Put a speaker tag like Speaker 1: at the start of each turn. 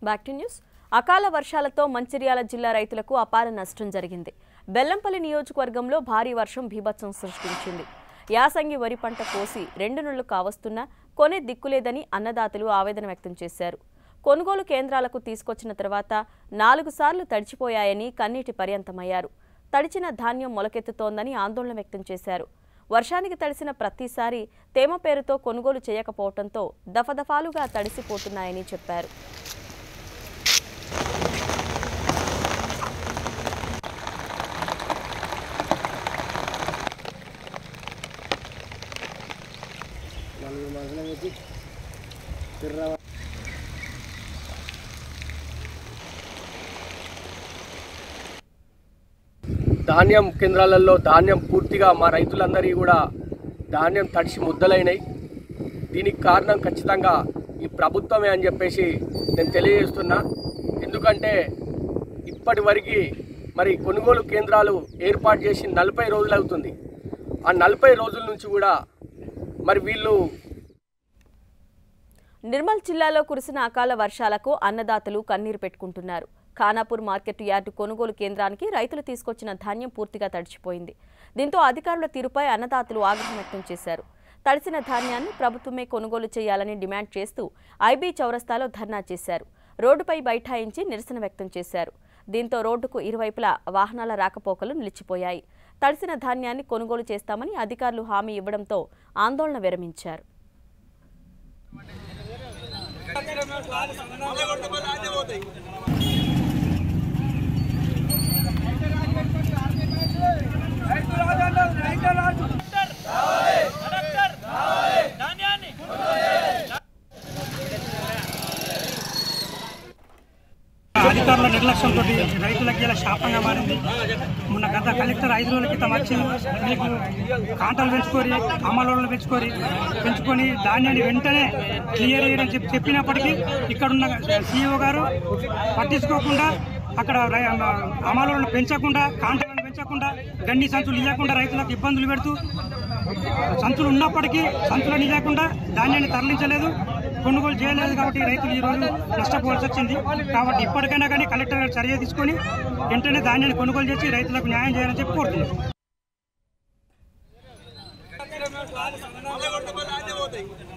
Speaker 1: back to news అకాల వర్షాలతో మంచిర్యాల జిల్లా రైతులకు అపార నష్టం జరిగింది బెల్లంపల్లి నియోజకవర్గంలో భారీ వర్షం బీభత్సం సృష్టించింది యాసంగి వరి పంట కోసి రెండు నెలలు కావస్తున్నా కొనే దిక్కులేదని అన్నదాతలు ఆవేదన వ్యక్తం చేశారు కొనుగోలు కేంద్రాలకు తీసుకొచ్చిన తర్వాత నాలుగు సార్లు తడిచిపోయాయని కన్నీటి పర్యంతమయ్యారు తడిచిన ధాన్యం మొలకెత్తుతోందని ఆందోళన వ్యక్తం చేశారు వర్షానికి తడిసిన ప్రతిసారి తేమ పేరుతో కొనుగోలు చేయకపోవడంతో దఫదఫాలుగా తడిసిపోతున్నాయని చెప్పారు
Speaker 2: నలుగురు మనుషులు పెట్టి తిర్ర ధాన్యం కేంద్రాలలో ధాన్యం పూర్తిగా మా రైతులందరికీ కూడా ధాన్యం తడిసి ముద్దలైనాయి దీనికి కారణం ఖచ్చితంగా ఈ ప్రభుత్వమే అని చెప్పేసి నేను తెలియజేస్తున్నా ఎందుకంటే ఇప్పటి వరకు మరి కొనుగోలు కేంద్రాలు ఏర్పాటు చేసి నలభై రోజులు అవుతుంది ఆ నలభై రోజుల నుంచి కూడా మరి వీళ్ళు
Speaker 1: నిర్మల్ జిల్లాలో కురిసిన అకాల వర్షాలకు అన్నదాతలు కన్నీరు పెట్టుకుంటున్నారు ఖానాపూర్ మార్కెట్ యార్డు కొనుగోలు కేంద్రానికి రైతులు తీసుకొచ్చిన ధాన్యం పూర్తిగా తడిచిపోయింది దీంతో అధికారుల తీరుపై అన్నదాతలు ఆగ్రహం వ్యక్తం చేశారు తడిసిన ధాన్యాన్ని ప్రభుత్వమే కొనుగోలు చేయాలని డిమాండ్ చేస్తూ ఐబీ చౌరస్తాలో ధర్నా చేశారు రోడ్డుపై బైఠాయించి నిరసన వ్యక్తం చేశారు దీంతో రోడ్డుకు ఇరువైపులా వాహనాల రాకపోకలు నిలిచిపోయాయి తడిసిన ధాన్యాన్ని కొనుగోలు చేస్తామని అధికారులు హామీ ఇవ్వడంతో ఆందోళన విరమించారు
Speaker 3: అధికారుల నిర్లక్ష్యంతో రైతులకి ఇలా శాపంగా మారింది మొన్న గత కలెక్టర్ ఐదు రోజుల క్రితం వచ్చి మీకు కాంటాలు పెంచుకొని అమలు పెంచుకొని పెంచుకొని ధాన్యాన్ని వెంటనే క్లియర్ చేయని చెప్పి చెప్పినప్పటికీ ఇక్కడున్న సీఈఓ గారు పట్టించుకోకుండా అక్కడ అమలు పెంచకుండా కాంటాలను పెంచకుండా గండి సంచులు ఇవ్వకుండా రైతులకు ఇబ్బందులు పెడుతూ సంచులు ఉన్నప్పటికీ సంచులను ఇవ్వకుండా ధాన్యాన్ని తరలించలేదు కొనుగోలు చేయలేదు కాబట్టి రైతులు ఈ రోజు నష్టపోవాల్సి వచ్చింది కాబట్టి ఇప్పటికైనా కానీ కలెక్టర్ గారు చర్య తీసుకొని వెంటనే ధాన్యాన్ని కొనుగోలు చేసి రైతులకు న్యాయం చేయాలని చెప్పి కోరుతున్నాం